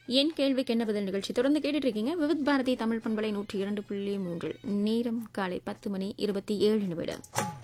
என் கேள்விக்கு என்ன பதில் நிகழ்ச்சி தொடர்ந்து கேட்டுட்டு இருக்கீங்க விவித் பாரதி தமிழ் பண்பலை நூற்றி இரண்டு புள்ளி மூன்று நேரம் காலை பத்து மணி இருபத்தி ஏழு நிமிடம்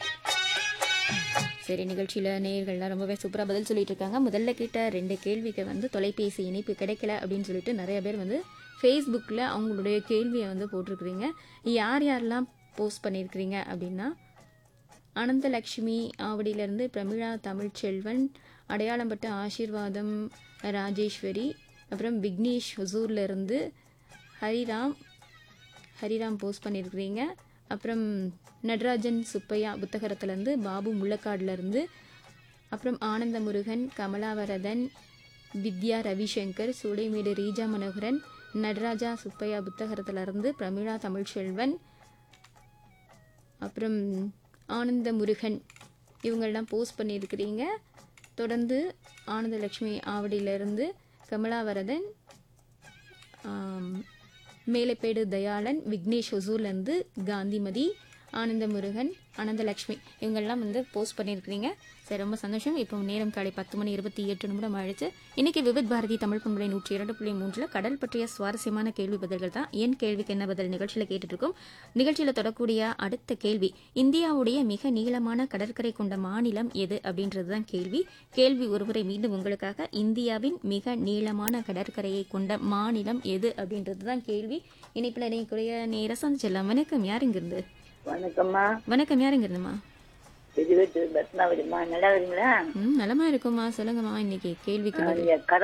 சரி நிகழ்ச்சியில் நேயர்கள்லாம் ரொம்பவே சூப்பராக பதில் சொல்லிட்டு இருக்காங்க முதல்ல கேட்ட ரெண்டு கேள்விக்கு வந்து தொலைபேசி இணைப்பு கிடைக்கல அப்படின்னு சொல்லிட்டு நிறைய பேர் வந்து ஃபேஸ்புக்கில் அவங்களுடைய கேள்வியை வந்து போட்டிருக்கிறீங்க யார் யாரெல்லாம் போஸ்ட் பண்ணியிருக்கிறீங்க அப்படின்னா அனந்தலக்ஷ்மி ஆவடியிலேருந்து பிரமிழா தமிழ்ச்செல்வன் அடையாளம்பட்ட ஆசீர்வாதம் ராஜேஸ்வரி அப்புறம் விக்னேஷ் ஹுசூர்லேருந்து ஹரிராம் ஹரிராம் போஸ்ட் பண்ணியிருக்கிறீங்க அப்புறம் நடராஜன் சுப்பையா புத்தகரத்துலேருந்து பாபு முள்ளக்காடுலேருந்து அப்புறம் ஆனந்த முருகன் கமலாவரதன் வித்யா ரவிசங்கர் சூளைமேடு ரீஜா மனோகரன் நடராஜா சுப்பையா புத்தகரத்துலேருந்து பிரமிழா தமிழ்ச்செல்வன் அப்புறம் ஆனந்த முருகன் இவங்கெல்லாம் போஸ்ட் பண்ணியிருக்கிறீங்க தொடர்ந்து ஆனந்தலக்ஷ்மி ஆவடியிலிருந்து கமலாவரதன் ஆம், மேலப்பேடு தயாளன் விக்னேஷ் ஒசூர்லேருந்து காந்திமதி ஆனந்த முருகன் ஆனந்தலக்ஷ்மி இவங்கெல்லாம் வந்து போஸ்ட் பண்ணியிருக்கிறீங்க சரி ரொம்ப சந்தோஷம் இப்போ நேரம் காலை பத்து மணி இருபத்தி எட்டு நிமிடம் ஆயிடுச்சு இன்னைக்கு விவித் பாரதி தமிழ் பண்புலை நூற்றி இரண்டு புள்ளி மூன்றில் கடல் பற்றிய சுவாரஸ்யமான கேள்வி பதில்கள் தான் என் கேள்விக்கு என்ன பதில் நிகழ்ச்சியில் கேட்டுட்டு இருக்கோம் நிகழ்ச்சியில் தொடரக்கூடிய அடுத்த கேள்வி இந்தியாவுடைய மிக நீளமான கடற்கரை கொண்ட மாநிலம் எது அப்படின்றது தான் கேள்வி கேள்வி ஒருமுறை மீண்டும் உங்களுக்காக இந்தியாவின் மிக நீளமான கடற்கரையை கொண்ட மாநிலம் எது அப்படின்றது தான் கேள்வி இணைப்பில் இணையக்கூடிய நேரசம் செல்லம் வணக்கம் யார் இங்கிருந்து வணக்கம்மா வணக்கம் யார் இங்கிருந்துமா இது வீட்டு பத்மாவதிம்மா நல்லா இருக்கீங்களா ம் நலமா இருக்குமா சொல்லுங்கம்மா இன்னைக்கு கேள்விக்கு பதில் நீங்க கடை